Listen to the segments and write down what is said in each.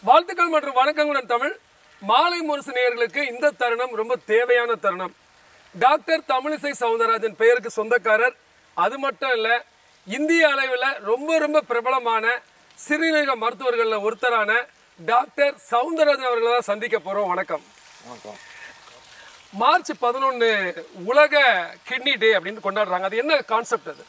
வாழ்த்துக்கள் மற்றும் வணக்கங்களுடன் தமிழ் மாலை முரசு நேயர்களுக்கு இந்த தருணம் ரொம்ப தேவையான தருணம் டாக்டர் தமிழிசை சவுந்தரராஜன் பெயருக்கு சொந்தக்காரர் அது மட்டும் இல்ல இந்திய அளவில் ரொம்ப ரொம்ப பிரபலமான சிறுநீரக மருத்துவர்களில் ஒருத்தரான டாக்டர் சவுந்தரராஜன் அவர்களை தான் சந்திக்க போறோம் வணக்கம் வணக்கம் மார்ச் பதினொன்று உலக கிட்னி டே அப்படின்னு கொண்டாடுறாங்க அது என்ன கான்செப்ட் அது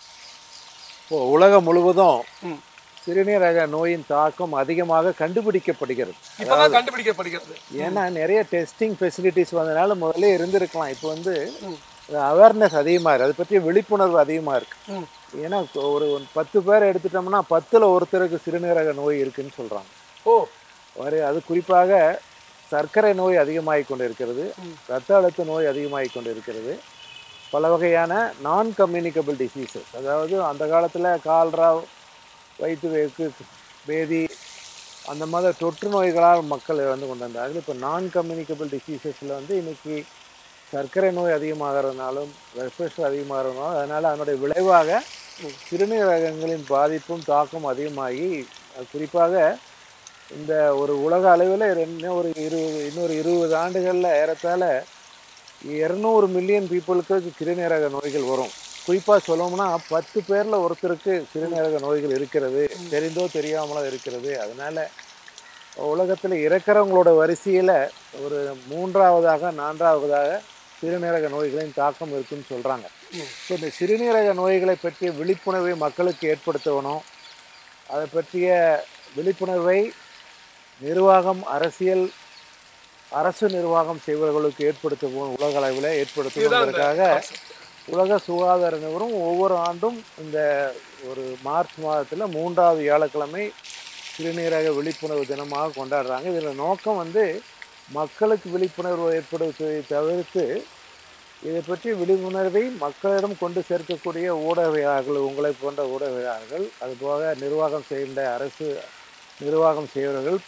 இப்போ உலகம் முழுவதும் ம். சிறுநீரக நோயின் தாக்கம் அதிகமாக கண்டுபிடிக்கப்படுகிறது இப்பதான் கண்டுபிடிக்கப்படுகிறது ஏன்னா நிறைய டெஸ்டிங் ஃபெசிலிட்டிஸ் வந்ததுனால முதல்ல இருந்திருக்கலாம் இப்போ வந்து அவேர்னஸ் அதிகமாக இருக்குது அதை பற்றி விழிப்புணர்வு அதிகமாக இருக்குது ம். ஏன்னா இப்போ ஒரு ஒரு பத்து பேர் எடுத்துட்டோம்னா பத்தில் ஒருத்தருக்கு சிறுநீரக நோய் இருக்குன்னு சொல்கிறாங்க ஓ வரை அது குறிப்பாக சர்க்கரை நோய் அதிகமாகி கொண்டு இருக்கிறது ரத்த அழுத்த நோய் அதிகமாகி கொண்டு இருக்கிறது பல வகையான நான் கம்யூனிகபிள் டிசீசஸ் அதாவது அந்த காலத்தில் கால்ரா வயிற்று வேக்கு பேதி அந்த மாதிரி தொற்று நோய்களால் மக்கள் இறந்து கொண்டு வந்தார்கள் இப்போ நான் கம்யூனிகபிள் டிசீசஸில் வந்து இன்னைக்கு சர்க்கரை நோய் அதிகமாகிறதுனாலும் பிளட் ப்ரெஷர் அதிகமாகிறதுனாலும் அதனால் அதனுடைய விளைவாக சிறுநீரகங்களின் பாதிப்பும் தாக்கம் அதிகமாகி அது குறிப்பாக இந்த ஒரு உலக அளவில் இன்னும் ஒரு இருபது இன்னொரு இருபது ஆண்டுகளில் ஏறத்தாழ இரநூறு மில்லியன் பீப்புளுக்கு சிறுநீரக நோய்கள் வரும் குறிப்பாக சொல்லணும்னா பத்து பேரில் ஒருத்தருக்கு சிறுநீரக நோய்கள் இருக்கிறது தெரிந்தோ தெரியாமலோ இருக்கிறது அதனால் உலகத்தில் இறக்கிறவங்களோட வரிசையில் ஒரு மூன்றாவதாக நான்காவதாக சிறுநீரக நோய்களின் தாக்கம் இருக்குன்னு சொல்கிறாங்க ஸோ இந்த சிறுநீரக நோய்களை பற்றிய விழிப்புணர்வை மக்களுக்கு ஏற்படுத்தணும் அதை பற்றிய விழிப்புணர்வை நிர்வாகம் அரசியல் அரசு நிர்வாகம் செய்வர்களுக்கு ஏற்படுத்தவும் உலக அளவில் ஏற்படுத்துவதற்காக உலக சுகாதார நிறுவனம் ஒவ்வொரு ஆண்டும் இந்த ஒரு மார்ச் மாதத்தில் மூன்றாவது வியாழக்கிழமை சிறுநீரக விழிப்புணர்வு தினமாக கொண்டாடுறாங்க இதில் நோக்கம் வந்து மக்களுக்கு விழிப்புணர்வு ஏற்படுத்துவதை தவிர்த்து இதை பற்றி விழிப்புணர்வை மக்களிடம் கொண்டு சேர்க்கக்கூடிய ஊடகவியலாளர்கள் உங்களை போன்ற ஊடகவியலாளர்கள் அதுபோக நிர்வாகம் செய்கின்ற அரசு நிர்வாகம் செய்பவர்கள்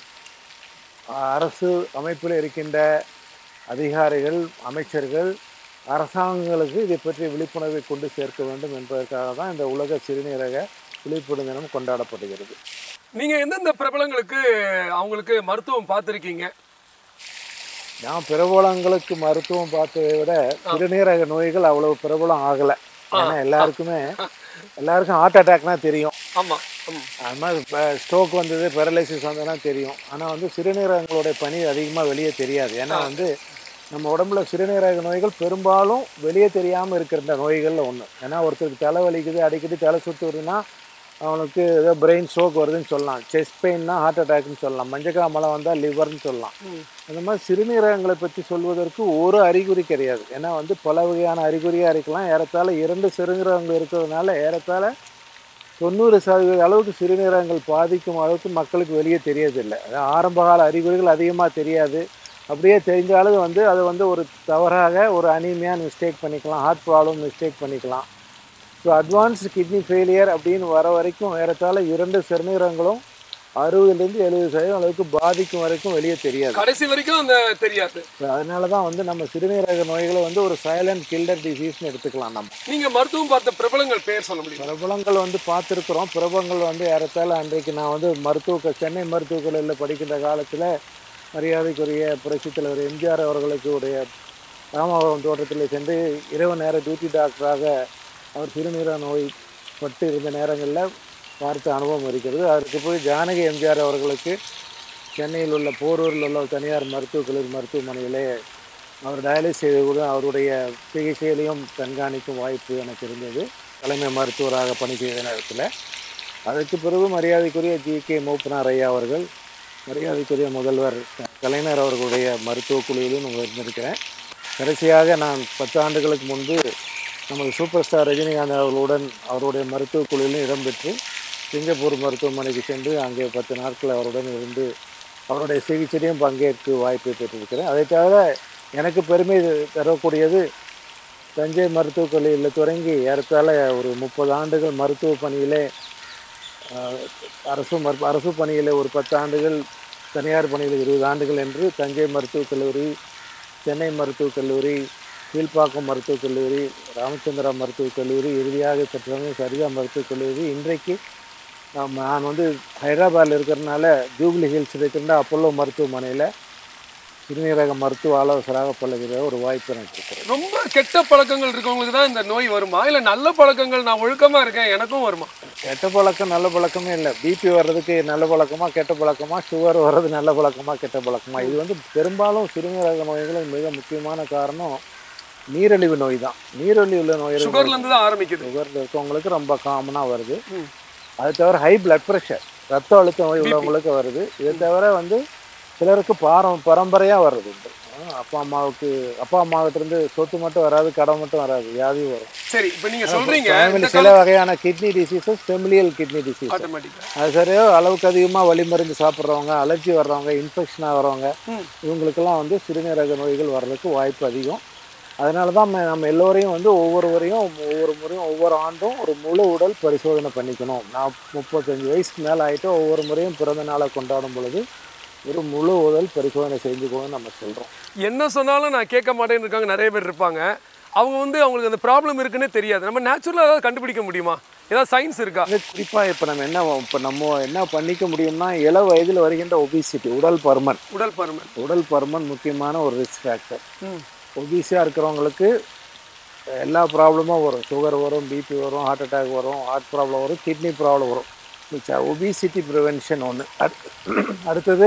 அரசு அமைப்பில் இருக்கின்ற அதிகாரிகள் அமைச்சர்கள் அரசாங்கங்களுக்கு இதை பற்றி விழிப்புணர்வை கொண்டு சேர்க்க வேண்டும் என்பதற்காக தான் இந்த உலக சிறுநீரக விழிப்புணர்வு தினம் கொண்டாடப்படுகிறது நீங்க எந்தெந்த பிரபலங்களுக்கு அவங்களுக்கு மருத்துவம் பார்த்துருக்கீங்க நான் பிரபலங்களுக்கு மருத்துவம் பார்த்ததை விட சிறுநீரக நோய்கள் அவ்வளவு பிரபலம் ஆகலை ஏன்னா எல்லாருக்குமே எல்லாருக்கும் ஹார்ட் அட்டாக்னா தெரியும் ஆமா ம். அது மாதிரி ஸ்ட்ரோக் வந்தது பெரலைசிஸ் வந்ததுனா தெரியும் ஆனால் வந்து சிறுநீரகங்களுடைய பணி அதிகமாக வெளியே தெரியாது ஏன்னா வந்து நம்ம உடம்புல சிறுநீரக நோய்கள் பெரும்பாலும் வெளியே தெரியாமல் இருக்கிற நோய்களில் ஒன்று ஏன்னா ஒருத்தருக்கு தலை வலிக்குது அடிக்கடி தலை சுத்து வருதுன்னா அவனுக்கு ஏதோ பிரெயின் ஸ்ட்ரோக் வருதுன்னு சொல்லலாம் செஸ்ட் பெயின்னா ஹார்ட் அட்டாக்னு சொல்லலாம் மஞ்சக்காமலை வந்தால் லிவர்னு சொல்லலாம் ம். அந்த மாதிரி சிறுநீரகங்களை பற்றி சொல்வதற்கு ஒரு அறிகுறி கிடையாது ஏன்னா வந்து பல வகையான அறிகுறியாக இருக்கலாம் ஏறத்தாழ இரண்டு சிறுநீரகங்கள் இருக்கிறதுனால ஏறத்தாழ தொண்ணூறு சதவீத அளவுக்கு சிறுநீரகங்கள் பாதிக்கும் அளவுக்கு மக்களுக்கு வெளியே தெரியறதில்லை அதாவது ஆரம்பகால அறிகுறிகள் அதிகமாக தெரியாது அப்படியே தெரிஞ்சாலும் வந்து அதை வந்து ஒரு தவறாக ஒரு அனீமியான்னு மிஸ்டேக் பண்ணிக்கலாம் ஹார்ட் ப்ராப்ளம் மிஸ்டேக் பண்ணிக்கலாம் ஸோ அட்வான்ஸ்டு கிட்னி ஃபெயிலியர் அப்படின்னு வர வரைக்கும் ஏறத்தாழ இரண்டு சிறுநீரகங்களும் அறுபதுலேருந்து எழுபது சதவீதம் அளவுக்கு பாதிக்கும் வரைக்கும் வெளியே தெரியாது கடைசி வரைக்கும் அந்த தெரியாது So அதனால தான் வந்து நம்ம சிறுநீரக நோய்களை வந்து ஒரு சைலண்ட் கில்டர் டிசீஸ்னு எடுத்துக்கலாம் நம்ம நீங்க மருத்துவம் பார்த்த பிரபலங்கள் பேர் சொல்ல முடியும் பிரபலங்கள் வந்து பார்த்துருக்குறோம் பிரபலங்கள் வந்து ஏறத்தாழ அன்றைக்கு நான் வந்து மருத்துவ சென்னை மருத்துவக் கல்லூரியில் படிக்கின்ற காலத்தில் மரியாதைக்குரிய புரட்சித் தலைவர் எம்ஜிஆர் அவர்களுக்கு உடைய ராமபுரம் தோட்டத்தில் சென்று இரவு நேர டியூட்டி டாக்டராக அவர் சிறுநீரக நோய் பட்டு இருந்த நேரங்களில் பார்த்த அனுபவம் இருக்கிறது அதற்கு போய் ஜானகி எம்ஜிஆர் அவர்களுக்கு சென்னையில் உள்ள போரூரில் உள்ள ஒரு தனியார் மருத்துவக் கல்லூரி மருத்துவமனையிலே அவர் டயாலிஸ் செய்து கூட அவருடைய சிகிச்சையிலையும் கண்காணிக்கும் வாய்ப்பு எனக்கு இருந்தது தலைமை மருத்துவராக பணி செய்த நேரத்தில் அதற்கு பிறகு மரியாதைக்குரிய ஜி கே மூப்பனார் ஐயா அவர்கள் மரியாதைக்குரிய முதல்வர் க- கலைஞர் அவர்களுடைய மருத்துவக் குழுவிலும் நான் இருந்திருக்கிறேன் கடைசியாக நான் பத்து ஆண்டுகளுக்கு முன்பு நமது சூப்பர் ஸ்டார் ரஜினிகாந்த் அவர்களுடன் அவருடைய மருத்துவக் குழுவிலும் இடம்பெற்று சிங்கப்பூர் மருத்துவமனைக்கு சென்று அங்கே பத்து நாட்கள் அவருடன் இருந்து அவருடைய சிகிச்சையிலையும் பங்கேற்க வாய்ப்பை பெற்றிருக்கிறேன் அதை தவிர எனக்கு பெருமை தரக்கூடியது தஞ்சை மருத்துவக் கல்லூரியில் தொடங்கி ஏறத்தாழ ஒரு முப்பது ஆண்டுகள் மருத்துவ பணியிலே ஆஹ், அரசு மரு அரசு பணியில் ஒரு பத்து ஆண்டுகள் தனியார் பணியில் இருபது ஆண்டுகள் என்று தஞ்சை மருத்துவக் கல்லூரி சென்னை மருத்துவக் கல்லூரி கீழ்ப்பாக்கம் மருத்துவக் கல்லூரி ராமச்சந்திரா மருத்துவக் கல்லூரி இறுதியாக பெற்றவங்க சரிதா மருத்துவக் கல்லூரி இன்றைக்கு நம்ம நான் வந்து ஹைதராபாத்தில் இருக்கிறதுனால ஜூப்ளி ஹில்ஸ் இருக்கிற அப்போலோ மருத்துவமனையில் சிறுநீரக மருத்துவ ஆலோசகராக பழகிற ஒரு வாய்ப்பு எனக்கு இருக்கிறது ரொம்ப கெட்ட பழக்கங்கள் இருக்கவங்களுக்கு தான் இந்த நோய் வருமா இல்லை நல்ல பழக்கங்கள் நான் ஒழுக்கமாக இருக்கேன் எனக்கும் வருமா கெட்ட பழக்கம் நல்ல பழக்கமே இல்லை பிபி வர்றதுக்கு நல்ல பழக்கமா கெட்ட பழக்கமா சுகர் வர்றது நல்ல பழக்கமா கெட்ட பழக்கமா இது வந்து பெரும்பாலும் சிறுநீரக நோய்களும் மிக முக்கியமான காரணம் நீரிழிவு நோய் தான் நீரிழிவு நோய் சுகர்லேருந்து தான் ஆரம்பிக்குது சுகர் இருக்கவங்களுக்கு ரொம்ப காமனாக வருது ம். அது தவிர ஹை பிளட் ப்ரெஷர் ரத்த அழுத்தம் நோய் உள்ளவங்களுக்கு வருது இதை தவிர வந்து சிலருக்கு பாரம் பரம்பரையாக வருது உண்டு. ஆ, அப்பா அம்மாவுக்கு அப்பா அம்மாவிட்ட இருந்து சொத்து மட்டும் வராது கடன் மட்டும் வராது வியாதியும் வரும் சரி இப்போ நீங்கள் சொல்கிறீங்க Family சில வகையான kidney diseases familial kidney disease ஆட்டோமேட்டிக்காக அது சரியா அளவுக்கு அதிகமாக வலி மருந்து சாப்பிட்றவங்க அலர்ஜி வர்றவங்க இன்ஃபெக்ஷன் ஆகிறவங்க ம். இவங்களுக்கெல்லாம் வந்து சிறுநீரக நோய்கள் வர்றதுக்கு வாய்ப்பு அதிகம் அதனால தான் நம்ம- நம்ம எல்லோரையும் வந்து ஒவ்வொருவரையும் ஒவ்வொரு முறையும் ஒவ்வொரு ஆண்டும் ஒரு முழு உடல் பரிசோதனை பண்ணிக்கணும் நான் முப்பத்தஞ்சு வயசுக்கு மேலே ஆகிட்டு ஒவ்வொரு முறையும் பிறந்த நாளை கொண்டாடும் பொழுது ஒரு முழு உடல் பரிசோதனை செஞ்சுக்கணும்னு நம்ம சொல்கிறோம் என்ன சொன்னாலும் நான் கேட்க மாட்டேன்னு இருக்காங்க நிறைய பேர் இருப்பாங்க அவங்க வந்து அவங்களுக்கு அந்த ப்ராப்ளம் இருக்குன்னே தெரியாது நம்ம நேச்சுரலாக ஏதாவது கண்டுபிடிக்க முடியுமா ஏதாவது சயின்ஸ் இருக்கா அது குறிப்பாக இப்போ நம்ம என்ன இப்போ நம்ம என்ன பண்ணிக்க முடியும்னா இள வயதில் வருகின்ற ஒபிசிட்டி உடல் பருமன் உடல் பருமன் உடல் பருமன் முக்கியமான ஒரு ரிஸ்க் ஃபேக்டர் ம் ஒபிசியாக இருக்கிறவங்களுக்கு எல்லா ப்ராப்ளமும் வரும் சுகர் வரும் பிபி வரும் ஹார்ட் அட்டாக் வரும் ஹார்ட் ப்ராப்ளம் வரும் கிட்னி ப்ராப்ளம் வரும் மிச்சம் ஒபிசிட்டி ப்ரிவென்ஷன் ஒன்று அடுத்தது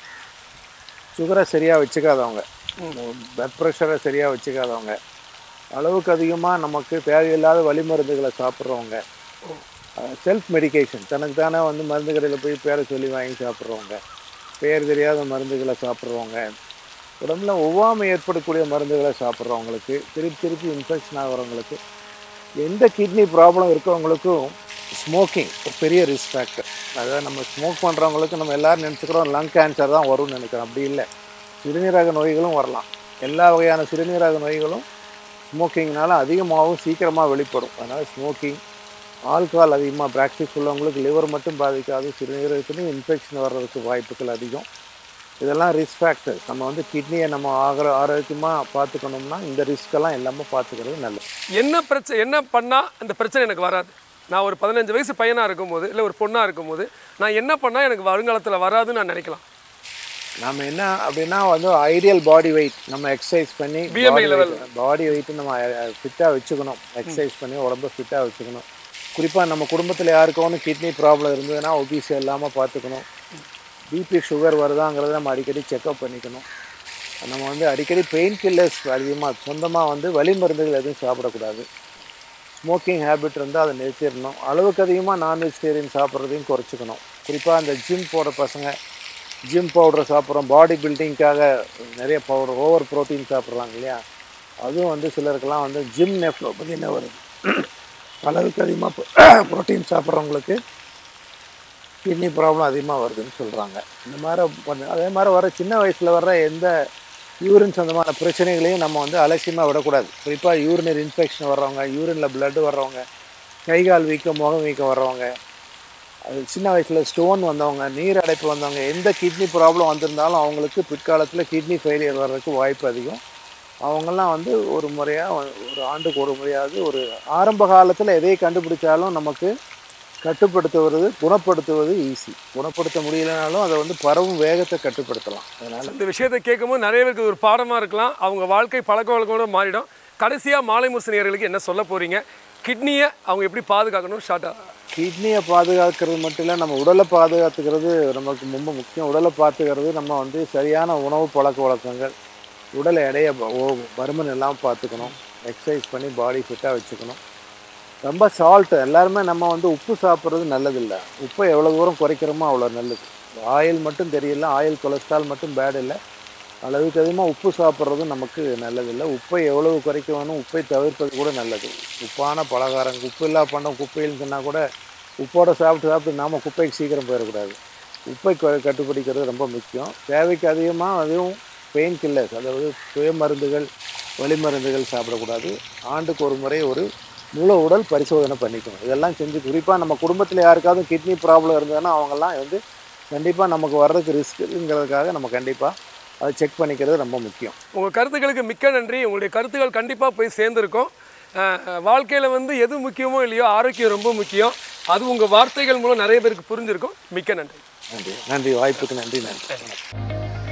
சுகரை சரியாக வச்சுக்காதவங்க பிளட் ப்ரெஷரை சரியாக வச்சுக்காதவங்க அளவுக்கு அதிகமாக நமக்கு தேவையில்லாத வலி மருந்துகளை சாப்பிட்றவங்க செல்ஃப் மெடிகேஷன் தனக்கு தானே வந்து மருந்து கடையில் போய் பேரை சொல்லி வாங்கி சாப்பிட்றவங்க பேர் தெரியாத மருந்துகளை சாப்பிட்றவங்க உடம்புல ஒவ்வாமை ஏற்படக்கூடிய மருந்துகளை சாப்பிட்றவங்களுக்கு திருப்பி திருப்பி இன்ஃபெக்ஷன் ஆகிறவங்களுக்கு எந்த கிட்னி ப்ராப்ளம் இருக்கவங்களுக்கும் ஸ்மோக்கிங் ஒரு பெரிய ரிஸ்க் ஃபேக்டர் அதாவது நம்ம ஸ்மோக் பண்ணுறவங்களுக்கு நம்ம எல்லாரும் நினச்சிக்கிறோம் லங் கேன்சர் தான் வரும்னு நினைக்கிறோம் அப்படி இல்லை சிறுநீரக நோய்களும் வரலாம் எல்லா வகையான சிறுநீரக நோய்களும் ஸ்மோக்கிங்னால அதிகமாகவும் சீக்கிரமாக வெளிப்படும் அதனால் ஸ்மோக்கிங் ஆல்கஹால் அதிகமாக ப்ராக்டிஸ் உள்ளவங்களுக்கு லிவர் மட்டும் பாதிக்காது சிறுநீரகத்துலையும் இன்ஃபெக்ஷன் வர்றதுக்கு வாய்ப்புகள் அதிகம் இதெல்லாம் ரிஸ்க் ஃபேக்டர்ஸ் நம்ம வந்து கிட்னியை நம்ம ஆகிற ஆரோக்கியமாக பார்த்துக்கணும்னா இந்த ரிஸ்க்கெல்லாம் எல்லாமே பார்த்துக்கிறது நல்லது என்ன பிரச்சனை என்ன பண்ணால் அந்த பிரச்சனை எனக்கு வராது நான் ஒரு பதினஞ்சு வயசு பையனாக இருக்கும்போது இல்லை ஒரு பொண்ணாக இருக்கும்போது நான் என்ன பண்ணால் எனக்கு வருங்காலத்தில் வராதுன்னு நான் நினைக்கலாம் நம்ம என்ன அப்படின்னா வந்து ஐடியல் பாடி வெயிட் நம்ம எக்ஸசைஸ் பண்ணி BMI level. பாடி வெயிட் நம்ம ஃபிட்டாக வச்சுக்கணும் எக்ஸசைஸ் பண்ணி உடம்ப ஃபிட்டாக வச்சுக்கணும் குறிப்பாக நம்ம குடும்பத்தில் யாருக்கும் கிட்னி ப்ராப்ளம் இருந்ததுன்னா ஒபிசி இல்லாமல் பார்த்துக்கணும் பிபி சுகர் வருதாங்கிறத நம்ம அடிக்கடி செக்அப் பண்ணிக்கணும் நம்ம வந்து அடிக்கடி பெயின் கில்லர்ஸ் அதிகமாக சொந்தமாக வந்து வலி மருந்துகள் எதுவும் சாப்பிடக்கூடாது ஸ்மோக்கிங் ஹேபிட் இருந்தால் அதை நிறுத்திடணும் அளவுக்கு அதிகமாக நான் வெஜிடேரியன் சாப்பிட்றதையும் குறைச்சிக்கணும் குறிப்பாக அந்த ஜிம் போகிற பசங்க ஜிம் பவுடர் சாப்பிட்றோம் பாடி பில்டிங்க்காக நிறைய பவுடர் ஓவர் ப்ரோட்டீன் சாப்பிட்றாங்க இல்லையா அதுவும் வந்து சிலருக்கெல்லாம் வந்து ஜிம் நெஃப்ரோபதினே வருது அளவுக்கு அதிகமாக ப்ரோட்டீன் சாப்பிட்றவங்களுக்கு கிட்னி ப்ராப்ளம் அதிகமாக வருதுன்னு சொல்கிறாங்க இந்த மாதிரி பண்ண அதே மாதிரி வர சின்ன வயசில் வர்ற எந்த யூரின் சம்மந்தமான பிரச்சனைகளையும் நம்ம வந்து அலட்சியமாக விடக்கூடாது குறிப்பாக யூரினரி இன்ஃபெக்ஷன் வர்றவங்க யூரினில் blood வர்றவங்க கை கால் வீக்கம் முகம் வீக்கம் வர்றவங்க அது சின்ன வயசில் ஸ்டோன் வந்தவங்க நீர் அடைப்பு வந்தவங்க எந்த கிட்னி ப்ராப்ளம் வந்திருந்தாலும் அவங்களுக்கு பிற்காலத்தில் கிட்னி ஃபெயிலியர் வர்றதுக்கு வாய்ப்பு அதிகம் அவங்கெல்லாம் வந்து ஒரு முறையாக ஒரு ஆண்டுக்கு ஒரு முறையாவது ஒரு ஆரம்ப காலத்தில் எதை கண்டுபிடிச்சாலும் நமக்கு கட்டுப்படுத்துவது குணப்படுத்துவது ஈஸி குணப்படுத்த முடியலனாலும் அதை வந்து பரவும் வேகத்தை கட்டுப்படுத்தலாம் அதனால் இந்த விஷயத்தை கேட்கும்போது நிறைய பேருக்கு இது ஒரு பாடமாக இருக்கலாம் அவங்க வாழ்க்கை பழக்க வழக்கங்களோட மாறிடும் கடைசியாக மாலை முரசனியர்களுக்கு என்ன சொல்ல போகிறீங்க கிட்னியை அவங்க எப்படி பாதுகாக்கணும் ஷார்ட்டாக கிட்னியை பாதுகாக்கிறது மட்டும் இல்லை நம்ம உடலை பாதுகாத்துக்கிறது நமக்கு ரொம்ப முக்கியம் உடலை பார்த்துக்கிறது நம்ம வந்து சரியான உணவு பழக்க வழக்கங்கள் உடல் எடையை ப- ஓ- பருமன் இல்லாமல் பார்த்துக்கணும் எக்ஸசைஸ் பண்ணி பாடி ஃபிட்டாக வச்சுக்கணும் ரொம்ப சால்ட்டு எல்லாருமே நம்ம வந்து உப்பு சாப்பிட்றது நல்லதில்லை உப்பை எவ்வளோ தூரம் குறைக்கிறோமோ அவ்வளோ நல்லது ஆயில் மட்டும் தெரியல ஆயில் கொலஸ்ட்ரால் மட்டும் பேட் இல்லை அளவுக்கு அதிகமாக உப்பு சாப்பிட்றதும் நமக்கு நல்லதில்லை உப்பை எவ்வளவு குறைக்க வேணும் உப்பை தவிர்ப்பது கூட நல்லது உப்பான பலகாரம் உப்பு இல்லா பண்ண குப்பைன்னு சொன்னால் கூட உப்போட சாப்பிட்டு சாப்பிட்டு நாம் குப்பைக்கு சீக்கிரம் போயிடக்கூடாது உப்பை க- கட்டுப்பிடிக்கிறது ரொம்ப முக்கியம் தேவைக்கு அதிகமாக அதுவும் பெயின் கில்லர்ஸ் அதாவது சுய மருந்துகள் வலி மருந்துகள் சாப்பிடக்கூடாது ஆண்டுக்கு ஒரு முறை ஒரு முழு உடல் பரிசோதனை பண்ணிக்கணும் இதெல்லாம் செஞ்சு குறிப்பாக நம்ம குடும்பத்தில் யாருக்காவது கிட்னி ப்ராப்ளம் இருந்ததுன்னா அவங்கெல்லாம் வந்து கண்டிப்பாப்பாக நமக்கு வர்றதுக்கு ரிஸ்க் இருக்குங்கிறதுக்காக நம்ம கண்டிப்பாக அதை செக் பண்ணிக்கிறது ரொம்ப முக்கியம் உங்கள் கருத்துக்களுக்கு மிக்க நன்றி உங்களுடைய கருத்துக்கள் கண்டிப்பாக போய் சேர்ந்துருக்கோம் வாழ்க்கையில் வந்து எது முக்கியமோ இல்லையோ ஆரோக்கியம் ரொம்ப முக்கியம் அது உங்க வார்த்தைகள் மூலம் நிறைய பேருக்கு புரிஞ்சிருக்கும் மிக்க நன்றி நன்றி நன்றி வாய்ப்புக்கு நன்றி நன்றி